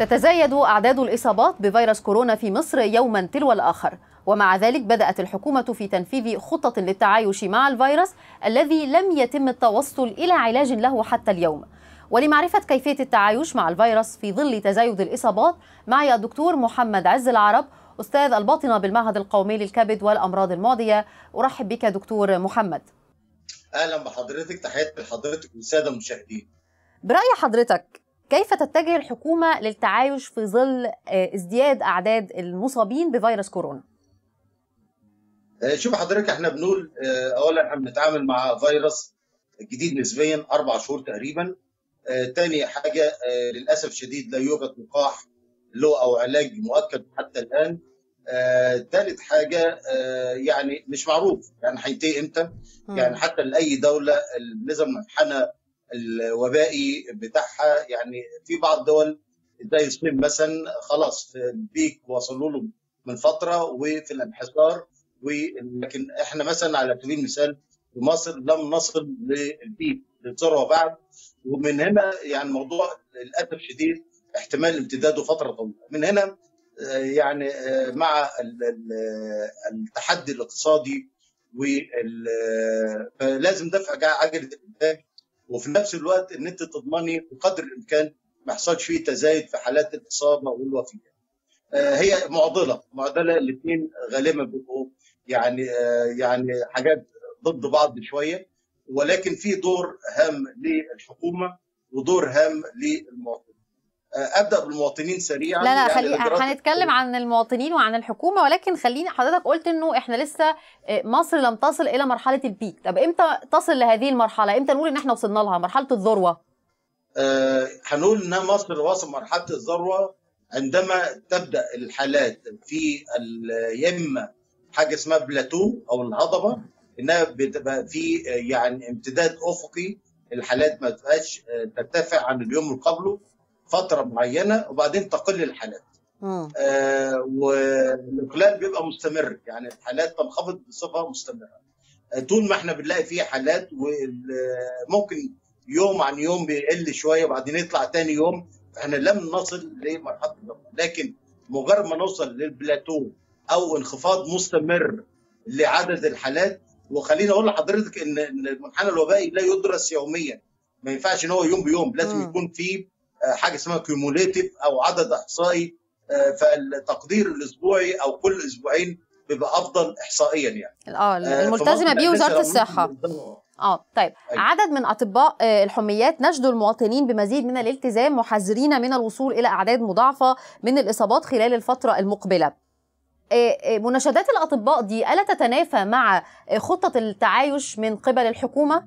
تتزايد أعداد الإصابات بفيروس كورونا في مصر يوما تلو الآخر ومع ذلك بدأت الحكومة في تنفيذ خطط للتعايش مع الفيروس الذي لم يتم التوصل إلى علاج له حتى اليوم ولمعرفة كيفية التعايش مع الفيروس في ظل تزايد الإصابات معي الدكتور محمد عز العرب أستاذ الباطنة بالمعهد القومي للكبد والأمراض المعدية أرحب بك دكتور محمد اهلا بحضرتك تحياتي لحضرتك والساده المشاهدين برأي حضرتك كيف تتجه الحكومة للتعايش في ظل ازدياد أعداد المصابين بفيروس كورونا؟ شوف حضرتك احنا بنقول اولا احنا بنتعامل مع فيروس جديد نسبيا اربع شهور تقريبا تاني حاجه للاسف الشديد لا يوجد لقاح له او علاج مؤكد حتى الان ثالث حاجه يعني مش معروف يعني هينتهي امتى يعني حتى لاي دوله النظام المنحنى الوبائي بتاعها يعني في بعض الدول زي الصين مثلا خلاص في البيك وصلوا له من فتره وفي الانحسار ولكن احنا مثلا على سبيل المثال في مصر لم نصل للبيك للذروه بعد ومن هنا يعني الموضوع للاسف الشديد احتمال امتداده فتره طويله من هنا يعني مع التحدي الاقتصادي فلازم دفع عجله الانتاج وفي نفس الوقت ان انت تضمني بقدر الامكان ما يحصلش فيه تزايد في حالات الاصابه والوفاه. هي معضله معضله الاثنين غالبا بيبقوا يعني يعني حاجات ضد بعض شويه ولكن في دور هام للحكومه ودور هام للمواطنين. ابدا بالمواطنين سريعا لا لا خلي هنتكلم عن المواطنين وعن الحكومه ولكن خليني حضرتك قلت انه احنا لسه مصر لم تصل الى مرحله البيك طب امتى تصل لهذه المرحله امتى نقول ان احنا وصلنا لها مرحله الذروه آه هنقول ان مصر وصل مرحله الذروه عندما تبدا الحالات في يا اما حاجه اسمها بلاتو او الهضبه انها بتبقى في يعني امتداد افقي الحالات ما تبقاش ترتفع عن اليوم اللي قبله فتره معينه وبعدين تقل الحالات. آه والاقلال بيبقى مستمر يعني الحالات تنخفض بصفه مستمره. آه طول ما احنا بنلاقي فيه حالات وممكن يوم عن يوم بيقل شويه وبعدين يطلع تاني يوم احنا لم نصل لمرحله الضغط لكن مجرد ما نوصل للبلاتو او انخفاض مستمر لعدد الحالات وخليني اقول لحضرتك ان المنحنى الوبائي لا يدرس يوميا ما ينفعش ان هو يوم بيوم لازم م. يكون فيه حاجه اسمها كيوموليتيف او عدد احصائي فالتقدير الاسبوعي او كل اسبوعين بيبقى افضل احصائيا يعني اه الملتزمه بيه وزاره الصحه اه طيب أيوة. عدد من اطباء الحميات نشدوا المواطنين بمزيد من الالتزام محذرين من الوصول الى اعداد مضاعفه من الاصابات خلال الفتره المقبله مناشدات الاطباء دي الا تتنافى مع خطه التعايش من قبل الحكومه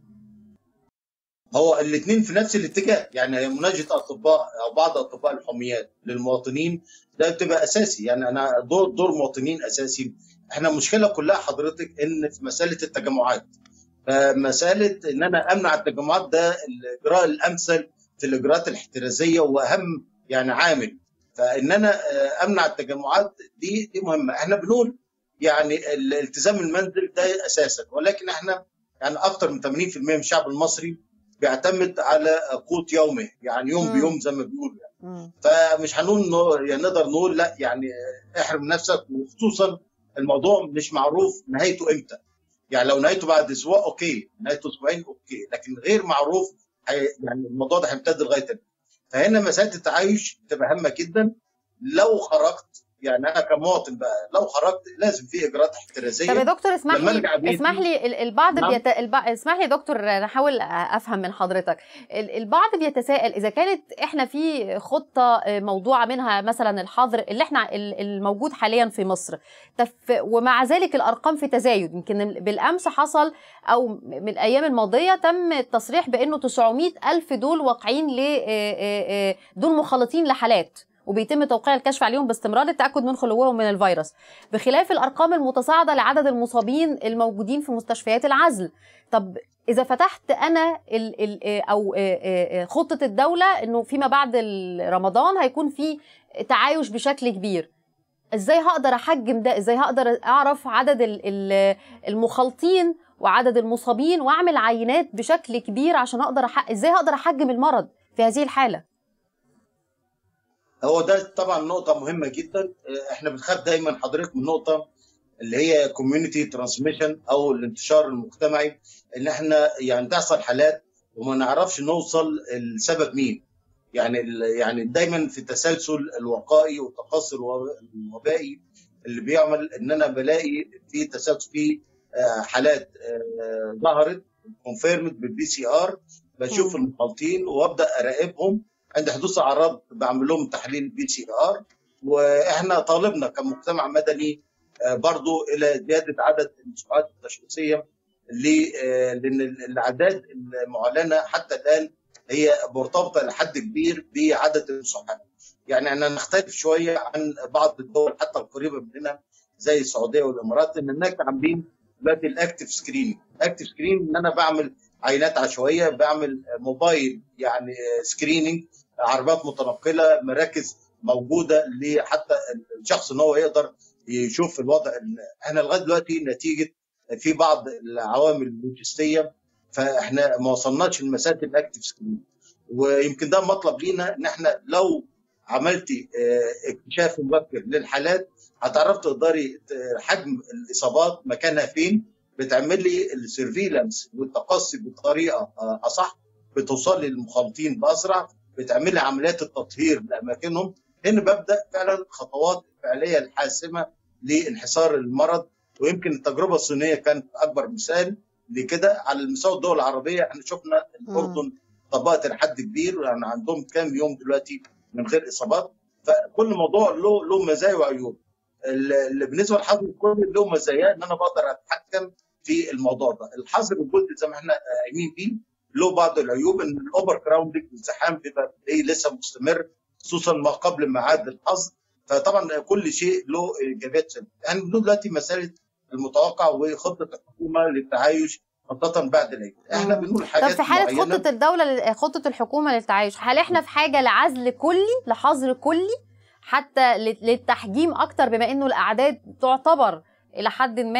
هو الاثنين في نفس الاتجاه يعني مناجاه اطباء او بعض اطباء الحميات للمواطنين ده بتبقى اساسي يعني انا دور دور مواطنين اساسي احنا المشكله كلها حضرتك ان في مساله التجمعات فمساله ان انا امنع التجمعات ده الاجراء الامثل في الاجراءات الاحترازيه واهم يعني عامل فان انا امنع التجمعات دي دي مهمه احنا بنقول يعني الالتزام المنزل ده اساسا ولكن احنا يعني اكثر من 80% من الشعب المصري بيعتمد على قوت يومه يعني يوم مم. بيوم زي ما بيقولوا يعني فمش هنقول يعني نقدر نقول لا يعني احرم نفسك وخصوصا الموضوع مش معروف نهايته امتى يعني لو نهايته بعد اسبوع اوكي نهايته اسبوعين اوكي لكن غير معروف يعني الموضوع ده هيمتد لغايه امتى فهنا مساله التعايش تبقى هامه جدا لو خرجت يعني انا كمواطن بقى لو خرجت لازم في اجراءات احترازيه طب يا دكتور اسمح لي اسمح لي البعض نعم. بيت... الب... اسمح لي يا دكتور انا احاول افهم من حضرتك البعض بيتساءل اذا كانت احنا في خطه موضوعه منها مثلا الحظر اللي احنا الموجود حاليا في مصر تف... ومع ذلك الارقام في تزايد يمكن بالامس حصل او من الايام الماضيه تم التصريح بانه 900 الف دول واقعين ل دول مخالطين لحالات وبيتم توقيع الكشف عليهم باستمرار للتاكد من خلوهم من الفيروس بخلاف الارقام المتصاعده لعدد المصابين الموجودين في مستشفيات العزل طب اذا فتحت انا ال ال او خطه الدوله انه فيما بعد رمضان هيكون في تعايش بشكل كبير ازاي هقدر احجم ده ازاي هقدر اعرف عدد المخالطين وعدد المصابين واعمل عينات بشكل كبير عشان اقدر أح... ازاي هقدر احجم المرض في هذه الحاله هو ده طبعا نقطة مهمة جدا احنا بنخاف دايما حضرتك من نقطة اللي هي كوميونتي ترانسميشن او الانتشار المجتمعي ان احنا يعني تحصل حالات وما نعرفش نوصل السبب مين يعني يعني دايما في التسلسل الوقائي والتقصي الوبائي اللي بيعمل ان انا بلاقي في تسلسل في حالات ظهرت كونفيرمد بالبي سي ار بشوف المخالطين وابدا اراقبهم عند حدوث اعراض بعمل لهم تحليل بي سي ار واحنا طالبنا كمجتمع مدني برضو الى زياده عدد المساعدات التشخيصيه لان الاعداد المعلنه حتى الان هي مرتبطه لحد كبير بعدد المصحات يعني انا نختلف شويه عن بعض الدول حتى القريبه مننا زي السعوديه والامارات ان هناك عاملين دلوقتي الاكتف سكريننج الاكتف سكرين ان انا بعمل عينات عشوائيه بعمل موبايل يعني سكريننج عربيات متنقله مراكز موجوده لحتى الشخص ان هو يقدر يشوف الوضع احنا لغايه دلوقتي نتيجه في بعض العوامل اللوجستيه فاحنا ما وصلناش لمسافه الاكتف سكرين ويمكن ده مطلب لينا ان احنا لو عملتي اكتشاف مبكر للحالات هتعرف تقدري حجم الاصابات مكانها فين بتعمل لي السيرفيلانس والتقصي بطريقه اصح بتوصل لي للمخالطين باسرع بتعمل لي عمليات التطهير لاماكنهم هنا ببدا فعلا خطوات فعليه الحاسمه لانحسار المرض ويمكن التجربه الصينيه كانت اكبر مثال لكده على مستوى الدول العربيه احنا شفنا الاردن طبقت لحد كبير يعني عندهم كام يوم دلوقتي من غير اصابات فكل موضوع له له مزايا وعيوب اللي بالنسبه للحظر الكلي له مزايا ان انا بقدر اتحكم في الموضوع ده الحظر الجزئي زي ما احنا قايمين بيه له بعض العيوب ان الاوفر كراودنج الزحام بيبقى ايه لسه مستمر خصوصا ما قبل ميعاد الحظر فطبعا كل شيء له ايجابيات سلبيه يعني دلوقتي مساله المتوقع وخطه الحكومه للتعايش خاصه بعد العيد احنا بنقول حاجات طب في حاله معينة. خطه الدوله خطه الحكومه للتعايش هل احنا في حاجه لعزل كلي لحظر كلي حتى للتحجيم اكتر بما انه الاعداد تعتبر الى حد ما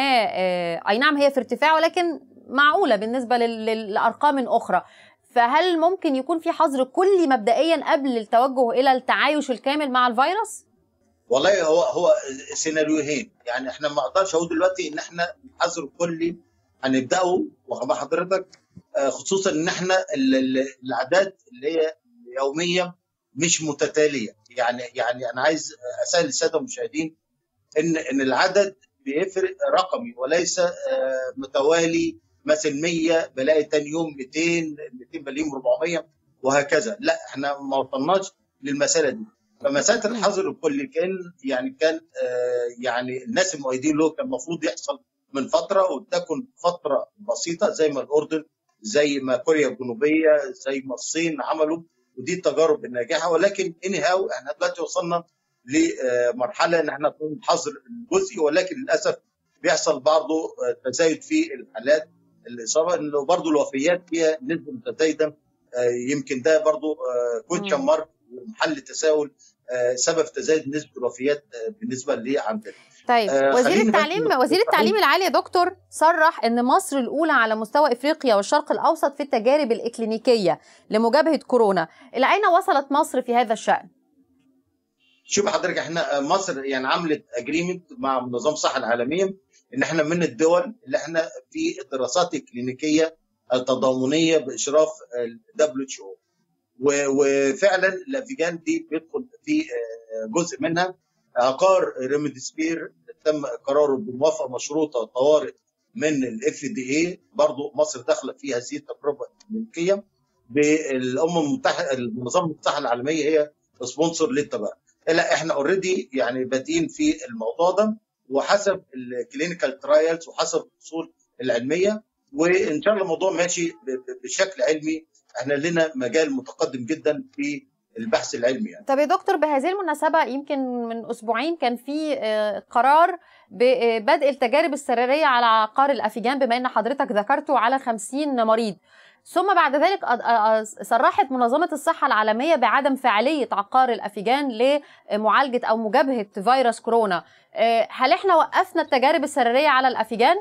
اي نعم هي في ارتفاع ولكن معقوله بالنسبه لارقام اخرى فهل ممكن يكون في حظر كلي مبدئيا قبل التوجه الى التعايش الكامل مع الفيروس؟ والله هو هو سيناريوهين يعني احنا ما اقدرش اقول دلوقتي ان احنا الحظر الكلي هنبداه واخد حضرتك خصوصا ان احنا الاعداد اللي هي يوميه مش متتاليه يعني يعني انا عايز اسال الساده المشاهدين ان ان العدد بيفرق رقمي وليس متوالي مثلا 100 بلاقي ثاني يوم 200 200 بلاقيهم 400 وهكذا لا احنا ما وصلناش للمساله دي فمساله الحظر الكلي كان يعني كان يعني الناس المؤيدين له كان المفروض يحصل من فتره وتكن فتره بسيطه زي ما الاردن زي ما كوريا الجنوبيه زي ما الصين عملوا ودي التجارب الناجحه ولكن اني هاو احنا دلوقتي وصلنا لمرحله ان احنا نكون حظر الجزئي ولكن للاسف بيحصل برضه تزايد في الحالات الاصابه انه برضه الوفيات فيها نسبه متزايده يمكن ده برضه كوتشن مارك ومحل تساؤل سبب تزايد نسبه الوفيات بالنسبه لعندنا طيب آه وزير التعليم وزير التعليم العالي يا دكتور صرح ان مصر الاولى على مستوى افريقيا والشرق الاوسط في التجارب الاكلينيكيه لمجابهه كورونا الى اين وصلت مصر في هذا الشان شوف حضرتك احنا مصر يعني عملت اجريمنت مع منظمه الصحه العالميه ان احنا من الدول اللي احنا في الدراسات الكلينيكيه التضامنيه باشراف الدبليو اتش او وفعلا الافيجان دي بيدخل في جزء منها عقار ريميديسبير تم قراره بموافقه مشروطه طوارئ من الاف دي اي برضه مصر داخله في هذه التجربه الكلينيكيه بالامم المتحده المنظمه المتحده العالميه هي سبونسر للتجارب لا احنا اوريدي يعني بادئين في الموضوع ده وحسب الكلينيكال ترايلز وحسب الاصول العلميه وان شاء الله الموضوع ماشي بشكل علمي احنا لنا مجال متقدم جدا في البحث العلمي يعني. طب يا دكتور بهذه المناسبة يمكن من أسبوعين كان في قرار ببدء التجارب السريرية على عقار الأفيجان بما أن حضرتك ذكرته على 50 مريض ثم بعد ذلك صرحت منظمة الصحة العالمية بعدم فاعلية عقار الأفيجان لمعالجة أو مجابهة فيروس كورونا هل احنا وقفنا التجارب السريرية على الأفيجان؟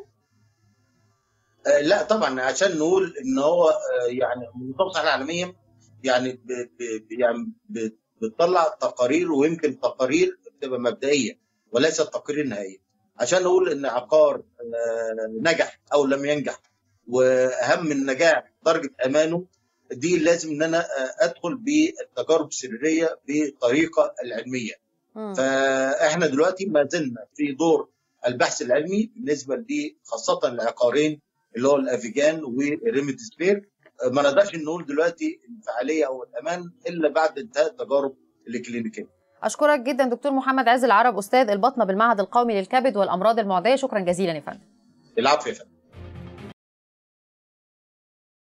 لا طبعا عشان نقول ان هو يعني منظمه الصحه العالميه يعني ب ب يعني بتطلع تقارير ويمكن تقارير بتبقى مبدئيه وليست تقارير نهائيه عشان نقول ان عقار نجح او لم ينجح واهم من النجاح درجه امانه دي لازم ان انا ادخل بالتجارب السريريه بالطريقه العلميه م. فاحنا دلوقتي ما زلنا في دور البحث العلمي بالنسبه لي خاصه العقارين اللي هو الافيجان والريميدسبير ما نقدرش نقول دلوقتي الفعاليه او الامان الا بعد انتهاء التجارب الكلينيكيه اشكرك جدا دكتور محمد عز العرب استاذ البطنه بالمعهد القومي للكبد والامراض المعديه شكرا جزيلا يا فندم العفو يا فندم